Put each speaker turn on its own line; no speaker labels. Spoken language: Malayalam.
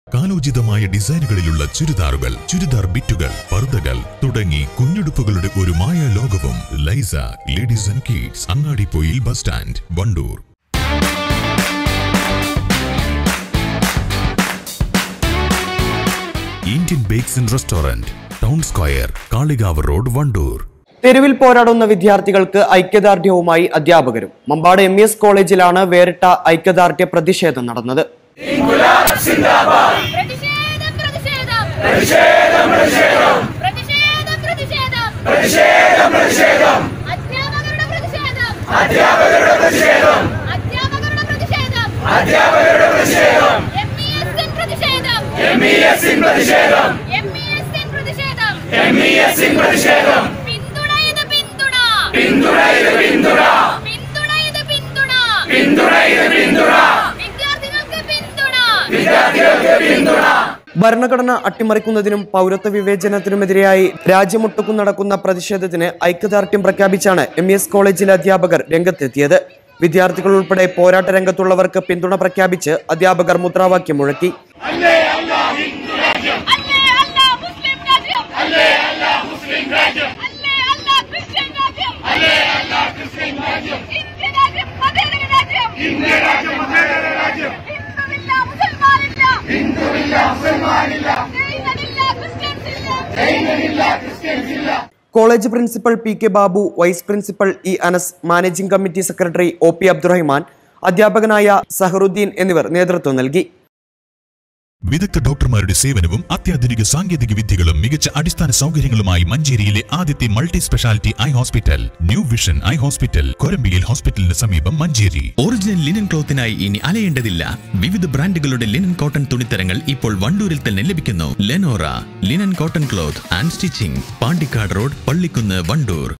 കാലോചിതമായ ഡിസൈനുകളിലുള്ള ചുരിദാറുകൾ ചുരിദാർ ബിറ്റുകൾ പർദ്ദകൾ തുടങ്ങി കുഞ്ഞുടുപ്പുകളുടെ ഒരു മായ ലോകവും ലൈസ ladies and kids Angadippoyil bus stand Wandoor Indian bakes and restaurant town square Kalikavu road Wandoor
തെരുവിൽ പോരാടുന്ന വിദ്യാർത്ഥികൾക്ക് ഐക്യദാർഢ്യവുമായി അധ്യാപകരും മമ്പാട് എം എസ് കോളേജിലാണ് വേറിട്ട ഐക്യദാർഢ്യ പ്രതിഷേധം നടന്നത്
പ്രതിഷേധം പ്രതിഷേധം പ്രതിഷേധം പ്രതിഷേധം പ്രതിഷേധം അധ്യാപകരുടെ പ്രതിഷേധം അധ്യാപകരുടെ പ്രതിഷേധം അധ്യാപകരുടെ പ്രതിഷേധം എംഇഎസിൻ പ്രതിഷേധം എംഇഎസിൻ പ്രതിഷേധം എംഇഎസിൻ പ്രതിഷേധം പിന്തുണ ഇത് പിന്തുണ പിന്തുണ ഇത് പിന്തുണ പിന്തുണ ഇത് പിന്തുണ പിന്തുണ ഇത് പിന്തുണ വിദ്യാർത്ഥികൾക്ക് പിന്തുണ വിദ്യാർത്ഥികൾക്ക് പിന്തുണ
ഭരണഘടന അട്ടിമറിക്കുന്നതിനും പൗരത്വ വിവേചനത്തിനുമെതിരെയായി രാജ്യമൊട്ടുക്കും നടക്കുന്ന പ്രതിഷേധത്തിന് ഐക്യദാർഢ്യം പ്രഖ്യാപിച്ചാണ് എം എസ് കോളേജിലെ അധ്യാപകർ രംഗത്തെത്തിയത് വിദ്യാർത്ഥികൾ ഉൾപ്പെടെ പോരാട്ട രംഗത്തുള്ളവർക്ക് പിന്തുണ പ്രഖ്യാപിച്ച് അധ്യാപകർ മുദ്രാവാക്യം മുഴക്കി
അല്ലേ അല്ല മുസ്ലിം രാജ്യം അല്ലേ അല്ല മുസ്ലിം രാജ്യം അല്ലേ അല്ല ക്രിസ്ത്യൻ രാജ്യം അല്ലേ അല്ല ക്രിസ്ത്യൻ രാജ്യം ഇന്ത്യ രാജ്യം മതേതര രാജ്യം ഇന്ത്യ രാജ്യം മതേതര രാജ്യം ഹിന്ദുവില്ല മുസൽമാനില്ല ഹിന്ദുവില്ല മുസൽമാനില്ല ജൈനനില്ല ക്രിസ്ത്യൻസ് ഇല്ല ജൈനനില്ല ക്രിസ്ത്യൻസ് ഇല്ല
college principal P K Babu vice principal E Anas managing committee secretary O P Abdurahiman അധ്യാപകനായ സഹറുദ്ദീൻ എന്നിവർ നേതൃത്വം നൽകി
വിദഗ്ധ ഡോക്ടർമാരുടെ സേവനവും അത്യാധുനിക സാങ്കേതിക വിദ്യകളും മികച്ച അടിസ്ഥാന സൗകര്യങ്ങളുമായി മഞ്ചേരിയിലെ ആദ്യത്തെ multi speciality eye hospital new vision eye hospital കൊരമ്പിയിൽ ഹോസ്പിറ്റലിന് സമീപം മഞ്ചേരി
ഒറിജിനൽ ലിനൻ ക്ലോത്തിനായി ഇനി അലയേണ്ടതില്ല വിവിധ ബ്രാൻഡുകളുടെ ലിനൻ കോട്ടൺ തുണിത്തരങ്ങൾ ഇപ്പോൾ വണ്ടൂരിൽ തന്നെ ലഭിക്കുന്നു Lenora linen cotton cloth and stitching Pandikkad road Pallikkunnu Wandoor